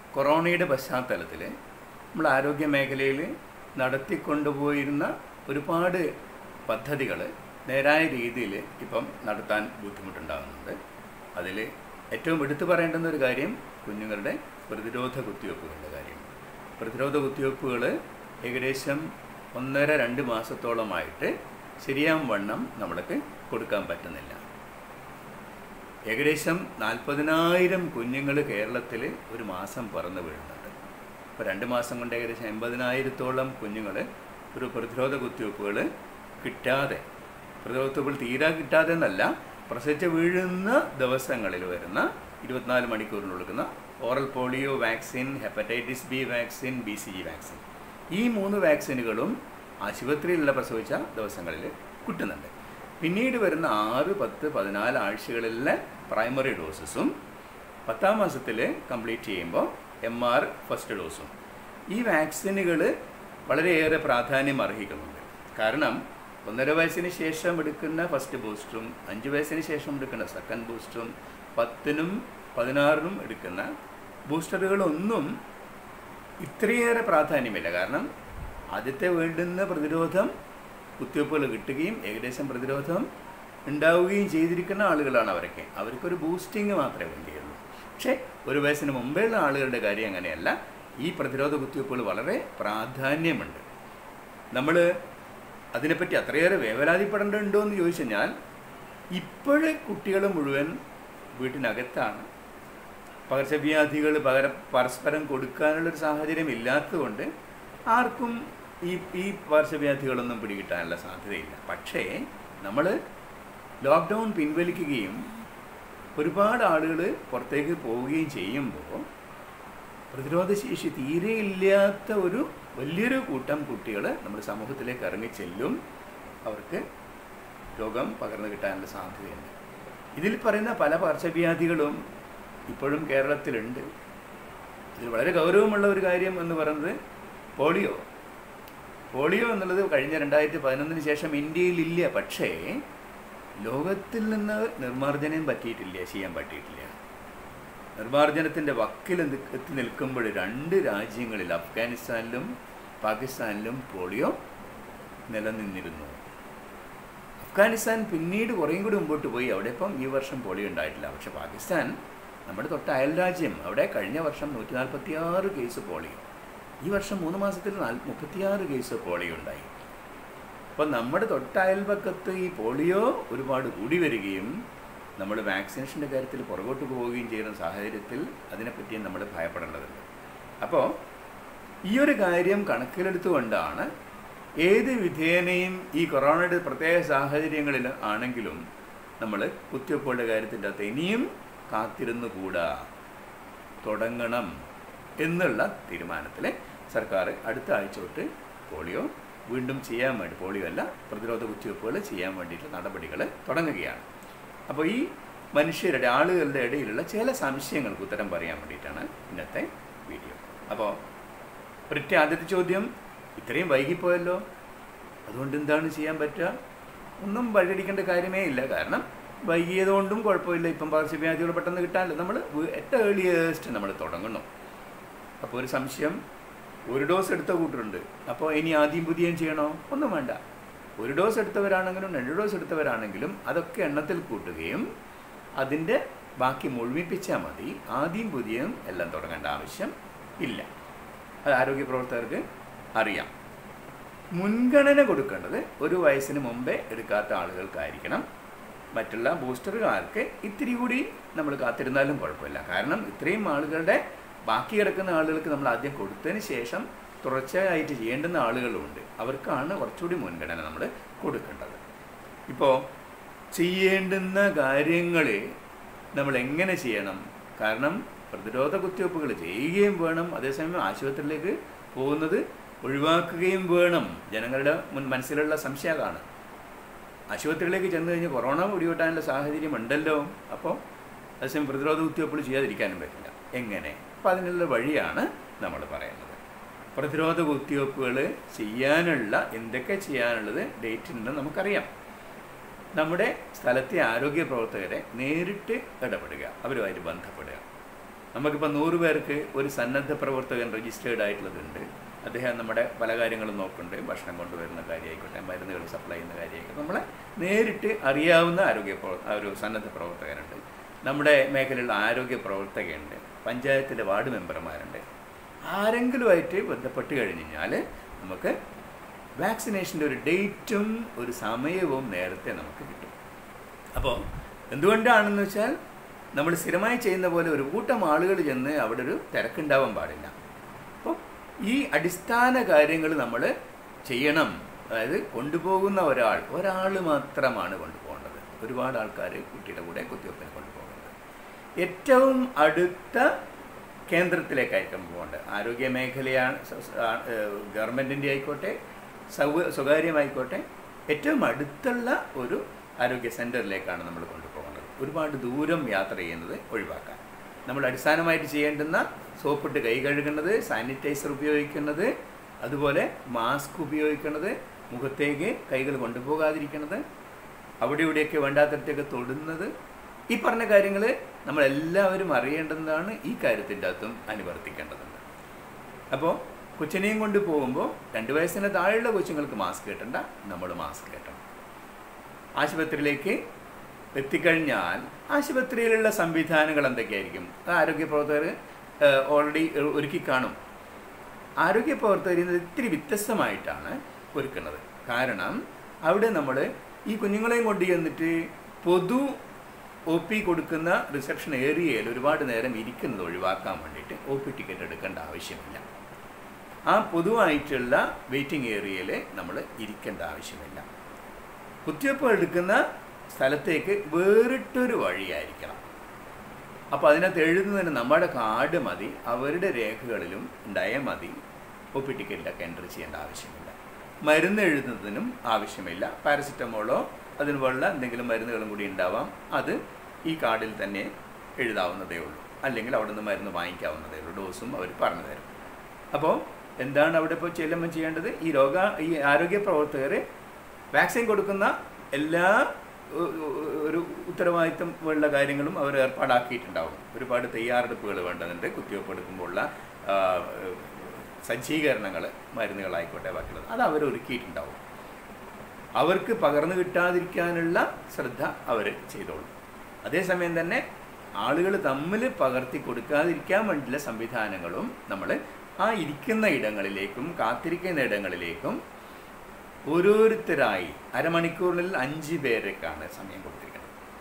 കൊറോണയുടെ പശ്ചാത്തലത്തിൽ നമ്മൾ ആരോഗ്യ മേഖലയിൽ നടത്തിക്കൊണ്ടുപോയിരുന്ന ഒരുപാട് പദ്ധതികൾ നേരായ രീതിയിൽ ഇപ്പം നടത്താൻ ബുദ്ധിമുട്ടുണ്ടാകുന്നുണ്ട് അതിൽ ഏറ്റവും എടുത്തു പറയേണ്ടുന്ന ഒരു കാര്യം കുഞ്ഞുങ്ങളുടെ പ്രതിരോധ കുത്തിവയ്പ്പുകളുടെ കാര്യം പ്രതിരോധ കുത്തിവയ്പ്പുകൾ ഏകദേശം ഒന്നര രണ്ട് മാസത്തോളമായിട്ട് ശരിയാം വണ്ണം നമ്മൾക്ക് കൊടുക്കാൻ പറ്റുന്നില്ല ഏകദേശം നാൽപ്പതിനായിരം കുഞ്ഞുങ്ങൾ കേരളത്തിൽ ഒരു മാസം പറന്ന് വീഴുന്നുണ്ട് ഇപ്പോൾ രണ്ട് മാസം കൊണ്ട് ഏകദേശം എൺപതിനായിരത്തോളം കുഞ്ഞുങ്ങൾ ഒരു പ്രതിരോധ കുത്തിവയ്പ്പുകൾ കിട്ടാതെ പ്രതിരോധ കുത്തിവയ്പ്പുകൾ തീരാ കിട്ടാതെ എന്നല്ല പ്രസവിച്ച് വീഴുന്ന ദിവസങ്ങളിൽ വരുന്ന ഇരുപത്തിനാല് മണിക്കൂറിൽ കൊടുക്കുന്ന oral polio vaccine hepatitis B vaccine B C G vaccine ഈ മൂന്ന് വാക്സിനുകളും ആശുപത്രിയിലുള്ള പ്രസവിച്ച ദിവസങ്ങളിൽ കിട്ടുന്നുണ്ട് പിന്നീട് വരുന്ന ആറ് പത്ത് പതിനാല് ആഴ്ചകളിലെ പ്രൈമറി ഡോസസും പത്താം മാസത്തിൽ കംപ്ലീറ്റ് ചെയ്യുമ്പോൾ എം ആർ ഫസ്റ്റ് ഡോസും ഈ വാക്സിനുകൾ വളരെയേറെ പ്രാധാന്യം അർഹിക്കുന്നുണ്ട് കാരണം ഒന്നര വയസ്സിന് ശേഷം എടുക്കുന്ന ഫസ്റ്റ് ബൂസ്റ്ററും അഞ്ച് വയസ്സിന് ശേഷം എടുക്കുന്ന സെക്കൻഡ് ബൂസ്റ്ററും പത്തിനും പതിനാറിനും എടുക്കുന്ന ബൂസ്റ്ററുകളൊന്നും ഇത്രയേറെ പ്രാധാന്യമില്ല കാരണം ആദ്യത്തെ വേണ്ടുന്ന പ്രതിരോധം കുത്തിവയ്പ്പുകൾ കിട്ടുകയും ഏകദേശം പ്രതിരോധം ഉണ്ടാവുകയും ചെയ്തിരിക്കുന്ന ആളുകളാണ് അവരൊക്കെ അവർക്കൊരു ബൂസ്റ്റിംഗ് മാത്രമേ വേണ്ടിയുള്ളൂ പക്ഷേ ഒരു വയസ്സിന് മുമ്പേയുള്ള ആളുകളുടെ കാര്യം അങ്ങനെയല്ല ഈ പ്രതിരോധ കുത്തിവയ്പ്പുകൾ വളരെ പ്രാധാന്യമുണ്ട് നമ്മൾ അതിനെപ്പറ്റി അത്രയേറെ വേവലാതിപ്പെടേണ്ടതുണ്ടോ എന്ന് ചോദിച്ചു കഴിഞ്ഞാൽ ഇപ്പോഴേ കുട്ടികൾ മുഴുവൻ വീട്ടിനകത്താണ് പകർച്ചവ്യാധികൾ പകര പരസ്പരം കൊടുക്കാനുള്ളൊരു സാഹചര്യം ഇല്ലാത്തതുകൊണ്ട് ആർക്കും ഈ ഈ പകർച്ചവ്യാധികളൊന്നും പിടികിട്ടാനുള്ള സാധ്യതയില്ല പക്ഷേ നമ്മൾ ലോക്ക്ഡൗൺ പിൻവലിക്കുകയും ഒരുപാട് ആളുകൾ പുറത്തേക്ക് പോവുകയും ചെയ്യുമ്പോൾ പ്രതിരോധശേഷി തീരെ ഇല്ലാത്ത ഒരു വലിയൊരു കൂട്ടം കുട്ടികൾ നമ്മുടെ സമൂഹത്തിലേക്ക് ഇറങ്ങി ചെല്ലും അവർക്ക് രോഗം പകർന്നു കിട്ടാനുള്ള സാധ്യതയുണ്ട് ഇതിൽ പറയുന്ന പല പകർച്ചവ്യാധികളും ഇപ്പോഴും കേരളത്തിലുണ്ട് ഇതിൽ വളരെ ഗൗരവമുള്ള ഒരു കാര്യം എന്ന് പറയുന്നത് പോളിയോ പോളിയോ എന്നുള്ളത് കഴിഞ്ഞ രണ്ടായിരത്തി പതിനൊന്നിന് ശേഷം ഇന്ത്യയിൽ ഇല്ല പക്ഷേ ലോകത്തിൽ നിന്ന് നിർമ്മാർജ്ജനം പറ്റിയിട്ടില്ല ചെയ്യാൻ പറ്റിയിട്ടില്ല നിർമ്മാർജ്ജനത്തിൻ്റെ വക്കിൽ നി- എത്തി നിൽക്കുമ്പോൾ രണ്ട് രാജ്യങ്ങളിൽ അഫ്ഗാനിസ്ഥാനിലും പാകിസ്ഥാനിലും പോളിയോ നിലനിന്നിരുന്നു അഫ്ഗാനിസ്ഥാൻ പിന്നീട് കുറേയും കൂടി മുമ്പോട്ട് പോയി അവിടെ ഇപ്പം ഈ വർഷം പോളിയോ ഉണ്ടായിട്ടില്ല പക്ഷെ പാകിസ്ഥാൻ നമ്മുടെ തൊട്ട അയൽ രാജ്യം അവിടെ കഴിഞ്ഞ വർഷം നൂറ്റി നാൽപ്പത്തി ആറ് കേസ് പോളിയോ ഈ വർഷം മൂന്ന് മാസത്തിൽ നാല് മുപ്പത്തിയാറ് കേസ് പോളിയോ ഉണ്ടായി അപ്പം നമ്മുടെ തൊട്ട അയൽപക്കത്ത് ഈ പോളിയോ ഒരുപാട് കൂടി വരികയും നമ്മൾ വാക്സിനേഷൻ്റെ കാര്യത്തിൽ പുറകോട്ട് പോവുകയും ചെയ്യുന്ന സാഹചര്യത്തിൽ അതിനെപ്പറ്റി നമ്മൾ ഭയപ്പെടേണ്ടതുണ്ട് അപ്പോൾ ഈ ഒരു കാര്യം കണക്കിലെടുത്തുകൊണ്ടാണ് ഏത് വിധേനയും ഈ കൊറോണയുടെ പ്രത്യേക സാഹചര്യങ്ങളിൽ ആണെങ്കിലും നമ്മൾ കുത്തിവയ്പ്പുകളുടെ കാര്യത്തിൻ്റെ അകത്ത് ഇനിയും കാത്തിരുന്നു കൂടാ തുടങ്ങണം എന്നുള്ള തീരുമാനത്തിൽ സർക്കാർ അടുത്ത ആഴ്ച തൊട്ട് പോളിയോ വീണ്ടും ചെയ്യാൻ വേണ്ടി പോളിയോ അല്ല പ്രതിരോധ കുത്തിവയ്പ്പുകൾ ചെയ്യാൻ വേണ്ടിയിട്ടുള്ള നടപടികൾ തുടങ്ങുകയാണ് അപ്പോൾ ഈ മനുഷ്യരുടെ ആളുകളുടെ ഇടയിലുള്ള ചില സംശയങ്ങൾക്ക് ഉത്തരം പറയാൻ വേണ്ടിയിട്ടാണ് ഇന്നത്തെ വീഡിയോ അപ്പോൾ ഒരൊറ്റ ആദ്യത്തെ ചോദ്യം ഇത്രയും വൈകിപ്പോയല്ലോ അതുകൊണ്ട് എന്താണ് ചെയ്യാൻ പറ്റുക ഒന്നും വഴിയടിക്കേണ്ട കാര്യമേ ഇല്ല കാരണം വൈകിയതുകൊണ്ടും കുഴപ്പമില്ല ഇപ്പം പകർച്ചവ്യാധികൾ പെട്ടെന്ന് കിട്ടാനല്ലോ നമ്മൾ ഏറ്റവും ഏർലിയസ്റ്റ് നമ്മൾ തുടങ്ങണം അപ്പോൾ ഒരു സംശയം ഒരു ഡോസ് എടുത്ത കൂട്ടരുണ്ട് അപ്പോൾ ഇനി ആദ്യം പുതിയം ചെയ്യണോ ഒന്നും വേണ്ട ഒരു ഡോസ് എടുത്തവരാണെങ്കിലും രണ്ട് ഡോസ് എടുത്തവരാണെങ്കിലും അതൊക്കെ എണ്ണത്തിൽ കൂട്ടുകയും അതിൻ്റെ ബാക്കി മുഴുമിപ്പിച്ചാൽ മതി ആദ്യം പുതിയതും എല്ലാം തുടങ്ങേണ്ട ആവശ്യം ഇല്ല അത് ആരോഗ്യ പ്രവർത്തകർക്ക് അറിയാം മുൻഗണന കൊടുക്കേണ്ടത് ഒരു വയസ്സിന് മുമ്പേ എടുക്കാത്ത ആളുകൾക്കായിരിക്കണം മറ്റുള്ള ബൂസ്റ്ററുകാർക്ക് ഇത്തിരി കൂടി നമ്മൾ കാത്തിരുന്നാലും കുഴപ്പമില്ല കാരണം ഇത്രയും ആളുകളുടെ ബാക്കി കിടക്കുന്ന ആളുകൾക്ക് നമ്മൾ ആദ്യം കൊടുത്തതിന് ശേഷം തുടർച്ചയായിട്ട് ചെയ്യേണ്ടുന്ന ആളുകളുണ്ട് അവർക്കാണ് കുറച്ചുകൂടി മുൻഗണന നമ്മൾ കൊടുക്കേണ്ടത് ഇപ്പോൾ ചെയ്യേണ്ടുന്ന കാര്യങ്ങൾ നമ്മൾ എങ്ങനെ ചെയ്യണം കാരണം പ്രതിരോധ കുത്തിവയ്പ്പുകൾ ചെയ്യുകയും വേണം അതേസമയം ആശുപത്രിയിലേക്ക് പോകുന്നത് ഒഴിവാക്കുകയും വേണം ജനങ്ങളുടെ മുൻ മനസ്സിലുള്ള സംശയമാണ് ആശുപത്രിയിലേക്ക് ചെന്ന് കഴിഞ്ഞ് കൊറോണ പിടിപെട്ടാനുള്ള സാഹചര്യം ഉണ്ടല്ലോ അപ്പോൾ അതേസമയം പ്രതിരോധ കുത്തിവയ്പ്പുകൾ ചെയ്യാതിരിക്കാനും പറ്റില്ല എങ്ങനെ അപ്പോൾ അതിനുള്ള വഴിയാണ് നമ്മൾ പറയുന്നത് പ്രതിരോധ കുത്തിവയ്പ്പുകൾ ചെയ്യാനുള്ള എന്തൊക്കെ ചെയ്യാനുള്ളത് ഡേറ്റ് ഉണ്ടെന്ന് നമുക്കറിയാം നമ്മുടെ സ്ഥലത്തെ ആരോഗ്യ പ്രവർത്തകരെ നേരിട്ട് ഇടപെടുക അവരുമായിട്ട് ബന്ധപ്പെടുക നമുക്കിപ്പോൾ നൂറ് പേർക്ക് ഒരു സന്നദ്ധ പ്രവർത്തകൻ രജിസ്റ്റേർഡ് ആയിട്ടുള്ളതുണ്ട് അദ്ദേഹം നമ്മുടെ പല കാര്യങ്ങളും നോക്കുന്നുണ്ട് ഭക്ഷണം കൊണ്ടുവരുന്ന കാര്യമായിക്കോട്ടെ മരുന്നുകൾ സപ്ലൈ ചെയ്യുന്ന കാര്യമായിക്കോട്ടെ നമ്മളെ നേരിട്ട് അറിയാവുന്ന ആരോഗ്യ പ്രവ- ആ ഒരു സന്നദ്ധ പ്രവർത്തകനുണ്ട് നമ്മുടെ മേഖലയിലുള്ള ആരോഗ്യ പ്രവർത്തകയുണ്ട് പഞ്ചായത്തിലെ വാർഡ് മെമ്പർമാരുണ്ട് ആരെങ്കിലുമായിട്ട് ബന്ധപ്പെട്ട് കഴിഞ്ഞ് കഴിഞ്ഞാൽ നമുക്ക് വാക്സിനേഷൻ്റെ ഒരു ഡേറ്റും ഒരു സമയവും നേരത്തെ നമുക്ക് കിട്ടും അപ്പോൾ എന്തുകൊണ്ടാണെന്ന് വെച്ചാൽ നമ്മൾ സ്ഥിരമായി ചെയ്യുന്ന പോലെ ഒരു കൂട്ടം ആളുകൾ ചെന്ന് അവിടെ ഒരു തിരക്കുണ്ടാവാൻ പാടില്ല അപ്പോൾ ഈ അടിസ്ഥാന കാര്യങ്ങൾ നമ്മൾ ചെയ്യണം അതായത് കൊണ്ടുപോകുന്ന ഒരാൾ ഒരാൾ മാത്രമാണ് കൊണ്ടുപോകേണ്ടത് ഒരുപാട് ആൾക്കാർ കുട്ടിയുടെ കൂടെ കുത്തിവെപ്പിന് കൊണ്ടുപോകുന്നത് ഏറ്റവും അടുത്ത കേന്ദ്രത്തിലേക്കായിരിക്കും പോകേണ്ടത് ആരോഗ്യ മേഖലയാണ് ഗവൺമെൻറ്റിൻ്റെ ആയിക്കോട്ടെ സൗ സ്വകാര്യമായിക്കോട്ടെ ഏറ്റവും അടുത്തുള്ള ഒരു ആരോഗ്യ സെൻറ്ററിലേക്കാണ് നമ്മൾ കൊണ്ടുപോകേണ്ടത് ഒരുപാട് ദൂരം യാത്ര ചെയ്യുന്നത് ഒഴിവാക്കാൻ നമ്മൾ അടിസ്ഥാനമായിട്ട് ചെയ്യേണ്ടുന്ന സോപ്പിട്ട് കൈ കഴുകുന്നത് സാനിറ്റൈസർ ഉപയോഗിക്കുന്നത് അതുപോലെ മാസ്ക് ഉപയോഗിക്കുന്നത് മുഖത്തേക്ക് കൈകൾ കൊണ്ടുപോകാതിരിക്കുന്നത് അവിടെ ഇവിടെയൊക്കെ വേണ്ടാത്തടത്തൊക്കെ തൊടുന്നത് ഈ പറഞ്ഞ കാര്യങ്ങൾ നമ്മളെല്ലാവരും അറിയേണ്ടതാണ് ഈ കാര്യത്തിൻ്റെ അകത്തും അനുവർത്തിക്കേണ്ടതുണ്ട് അപ്പോൾ കൊച്ചിനെയും കൊണ്ട് പോകുമ്പോൾ രണ്ട് വയസ്സിന് താഴെയുള്ള കൊച്ചുങ്ങൾക്ക് മാസ്ക് കെട്ടണ്ട നമ്മൾ മാസ്ക് കെട്ടണം ആശുപത്രിയിലേക്ക് എത്തിക്കഴിഞ്ഞാൽ ആശുപത്രിയിലുള്ള സംവിധാനങ്ങൾ എന്തൊക്കെയായിരിക്കും അത് ആരോഗ്യ പ്രവർത്തകർ ഓൾറെഡി ഒരുക്കി കാണും ആരോഗ്യ പ്രവർത്തകർ ഇത് ഇത്തിരി വ്യത്യസ്തമായിട്ടാണ് ഒരുക്കുന്നത് കാരണം അവിടെ നമ്മൾ ഈ കുഞ്ഞുങ്ങളെയും കൊണ്ട് ചെന്നിട്ട് പൊതു ഒ പി കൊടുക്കുന്ന റിസപ്ഷൻ ഏരിയയിൽ ഒരുപാട് നേരം ഇരിക്കുന്നത് ഒഴിവാക്കാൻ വേണ്ടിയിട്ട് ഒ പി ടിക്കറ്റ് എടുക്കേണ്ട ആവശ്യമില്ല ആ പൊതുവായിട്ടുള്ള വെയിറ്റിംഗ് ഏരിയയിൽ നമ്മൾ ഇരിക്കേണ്ട ആവശ്യമില്ല കുത്തിവയ്പ്പ് എടുക്കുന്ന സ്ഥലത്തേക്ക് വേറിട്ടൊരു വഴിയായിരിക്കണം അപ്പോൾ അതിനകത്ത് എഴുതുന്നതിന് നമ്മുടെ കാർഡ് മതി അവരുടെ രേഖകളിലും ഉണ്ടായാൽ മതി ഒ പി ടിക്കറ്റിലൊക്കെ എൻ്റർ ചെയ്യേണ്ട ആവശ്യമില്ല മരുന്ന് എഴുതുന്നതിനും ആവശ്യമില്ല പാരസിറ്റമോളോ അതിന് പോലുള്ള എന്തെങ്കിലും മരുന്നുകളും കൂടി ഉണ്ടാവാം അത് ഈ കാർഡിൽ തന്നെ എഴുതാവുന്നതേ ഉള്ളൂ അല്ലെങ്കിൽ അവിടെ നിന്ന് മരുന്ന് വാങ്ങിക്കാവുന്നതേ ഉള്ളൂ ഡോസും അവർ പറഞ്ഞു തരും അപ്പോൾ എന്താണ് അവിടെ ഇപ്പോൾ ചെല്ലുമ്പോൾ ചെയ്യേണ്ടത് ഈ രോഗ ഈ ആരോഗ്യ പ്രവർത്തകർ വാക്സിൻ കൊടുക്കുന്ന എല്ലാ ഉ- ഉ- ഒരു ഉത്തരവാദിത്തം ഉള്ള കാര്യങ്ങളും അവർ ഏർപ്പാടാക്കിയിട്ടുണ്ടാവും ഒരുപാട് തയ്യാറെടുപ്പുകൾ വേണ്ടതുണ്ട് കുത്തിവയ്പ്പ് എടുക്കുമ്പോഴുള്ള ആ, സജ്ജീകരണങ്ങൾ മരുന്നുകളായിക്കോട്ടെ ബാക്കിയുള്ളത് അത് അവർ ഒരുക്കിയിട്ടുണ്ടാവും അവർക്ക് പകർന്നു കിട്ടാതിരിക്കാനുള്ള ശ്രദ്ധ അവർ ചെയ്തോളും അതേസമയം തന്നെ ആളുകൾ തമ്മിൽ പകർത്തി കൊടുക്കാതിരിക്കാൻ വേണ്ടിയുള്ള സംവിധാനങ്ങളും നമ്മൾ ആ ഇരിക്കുന്ന ഇടങ്ങളിലേക്കും കാത്തിരിക്കുന്ന ഇടങ്ങളിലേക്കും ഓരോരുത്തരായി അരമണിക്കൂറിൽ അഞ്ച് പേരൊക്കെയാണ് സമയം കൊടുത്തിരിക്കുന്നത്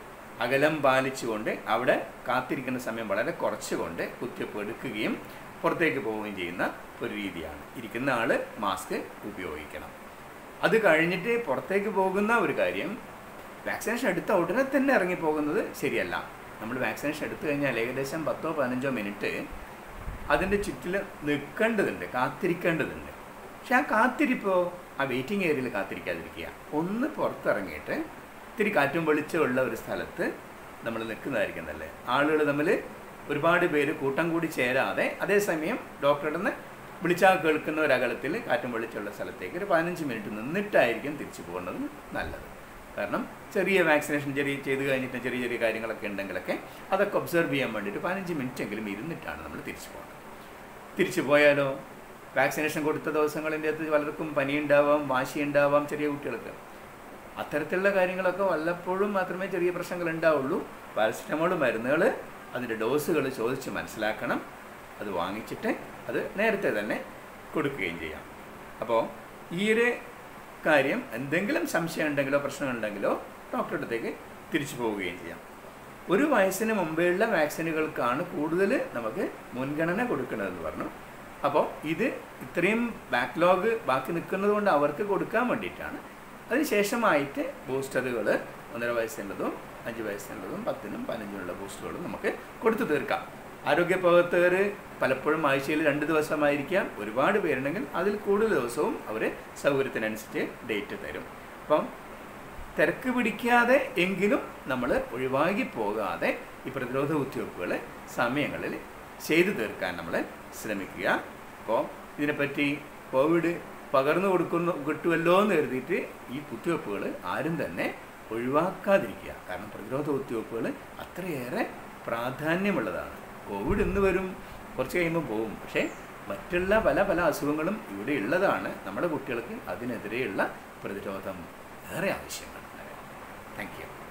അകലം പാലിച്ചുകൊണ്ട് അവിടെ കാത്തിരിക്കുന്ന സമയം വളരെ കുറച്ചുകൊണ്ട് കുത്തിവയ്പ്പ് എടുക്കുകയും പുറത്തേക്ക് പോവുകയും ചെയ്യുന്ന ഒരു രീതിയാണ് ഇരിക്കുന്ന ആൾ മാസ്ക് ഉപയോഗിക്കണം അത് കഴിഞ്ഞിട്ട് പുറത്തേക്ക് പോകുന്ന ഒരു കാര്യം വാക്സിനേഷൻ എടുത്ത ഉടനെ തന്നെ ഇറങ്ങിപ്പോകുന്നത് ശരിയല്ല നമ്മൾ വാക്സിനേഷൻ എടുത്തു കഴിഞ്ഞാൽ ഏകദേശം പത്തോ പതിനഞ്ചോ മിനിറ്റ് അതിൻ്റെ ചുറ്റിൽ നിൽക്കേണ്ടതുണ്ട് കാത്തിരിക്കേണ്ടതുണ്ട് പക്ഷെ ആ കാത്തിരിപ്പോ ആ വെയിറ്റിംഗ് ഏരിയയിൽ കാത്തിരിക്കാതിരിക്കുക ഒന്ന് പുറത്തിറങ്ങിയിട്ട് ഇത്തിരി കാറ്റും വെളിച്ചമുള്ള ഒരു സ്ഥലത്ത് നമ്മൾ നിൽക്കുന്നതായിരിക്കും നല്ലത് ആളുകൾ തമ്മിൽ ഒരുപാട് പേര് കൂട്ടം കൂടി ചേരാതെ അതേസമയം ഡോക്ടറുടെ നിന്ന് വിളിച്ചാൽ കേൾക്കുന്ന ഒരു അകലത്തിൽ കാറ്റും വെളിച്ചമുള്ള സ്ഥലത്തേക്ക് ഒരു പതിനഞ്ച് മിനിറ്റ് നിന്നിട്ടായിരിക്കും തിരിച്ചു പോകുന്നത് നല്ലത് കാരണം ചെറിയ വാക്സിനേഷൻ ചെറിയ ചെയ്ത് കഴിഞ്ഞിട്ട് ചെറിയ ചെറിയ കാര്യങ്ങളൊക്കെ ഉണ്ടെങ്കിലൊക്കെ അതൊക്കെ ഒബ്സർവ് ചെയ്യാൻ വേണ്ടിയിട്ട് പതിനഞ്ച് മിനിറ്റ് എങ്കിലും ഇരുന്നിട്ടാണ് നമ്മൾ തിരിച്ചു പോകുന്നത് തിരിച്ചു പോയാലോ വാക്സിനേഷൻ കൊടുത്ത ദിവസങ്ങളിൻ്റെ അകത്ത് പലർക്കും പനി ഉണ്ടാവാം വാശി ഉണ്ടാവാം ചെറിയ കുട്ടികൾക്ക് അത്തരത്തിലുള്ള കാര്യങ്ങളൊക്കെ വല്ലപ്പോഴും മാത്രമേ ചെറിയ പ്രശ്നങ്ങൾ ഉണ്ടാവുള്ളൂ പാരസിറ്റമോൾ മരുന്നുകൾ അതിൻ്റെ ഡോസുകൾ ചോദിച്ച് മനസ്സിലാക്കണം അത് വാങ്ങിച്ചിട്ട് അത് നേരത്തെ തന്നെ കൊടുക്കുകയും ചെയ്യാം അപ്പോൾ ഈ ഒരു കാര്യം എന്തെങ്കിലും സംശയം ഉണ്ടെങ്കിലോ പ്രശ്നമുണ്ടെങ്കിലോ ഡോക്ടറുടെ അടുത്തേക്ക് തിരിച്ചു പോവുകയും ചെയ്യാം ഒരു വയസ്സിന് മുമ്പേയുള്ള വാക്സിനുകൾക്കാണ് കൂടുതൽ നമുക്ക് മുൻഗണന കൊടുക്കുന്നതെന്ന് പറഞ്ഞു അപ്പോൾ ഇത് ഇത്രയും ബാക്ക്ലോഗ് ബാക്കി നിൽക്കുന്നത് കൊണ്ട് അവർക്ക് കൊടുക്കാൻ വേണ്ടിയിട്ടാണ് അതിനുശേഷമായിട്ട് ബൂസ്റ്ററുകൾ ഒന്നര വയസ്സിനുള്ളതും അഞ്ച് വയസ്സിനുള്ളതും പത്തിനും പതിനഞ്ചിനുള്ള ബൂസ്റ്ററുകളും നമുക്ക് കൊടുത്തു തീർക്കാം ആരോഗ്യ പ്രവർത്തകർ പലപ്പോഴും ആഴ്ചയിൽ രണ്ട് ദിവസമായിരിക്കാം ഒരുപാട് പേരുണ്ടെങ്കിൽ അതിൽ കൂടുതൽ ദിവസവും അവർ സൗകര്യത്തിനനുസരിച്ച് ഡേറ്റ് തരും അപ്പം തിരക്ക് പിടിക്കാതെ എങ്കിലും നമ്മൾ ഒഴിവാക്കി പോകാതെ ഈ പ്രതിരോധ കുത്തിവയ്പ്പുകൾ സമയങ്ങളിൽ ചെയ്തു തീർക്കാൻ നമ്മൾ ശ്രമിക്കുക അപ്പോൾ ഇതിനെപ്പറ്റി കോവിഡ് പകർന്നു കൊടുക്കുന്നു കിട്ടുമല്ലോ എന്ന് കരുതിയിട്ട് ഈ കുത്തിവയ്പ്പുകൾ ആരും തന്നെ ഒഴിവാക്കാതിരിക്കുക കാരണം പ്രതിരോധ കുത്തിവയ്പ്പുകൾ അത്രയേറെ പ്രാധാന്യമുള്ളതാണ് കോവിഡ് ഇന്ന് വരും കുറച്ച് കഴിയുമ്പോൾ പോകും പക്ഷേ മറ്റുള്ള പല പല അസുഖങ്ങളും ഇവിടെ ഉള്ളതാണ് നമ്മുടെ കുട്ടികൾക്ക് അതിനെതിരെയുള്ള പ്രതിരോധം ഏറെ ആവശ്യമാണ് താങ്ക് യു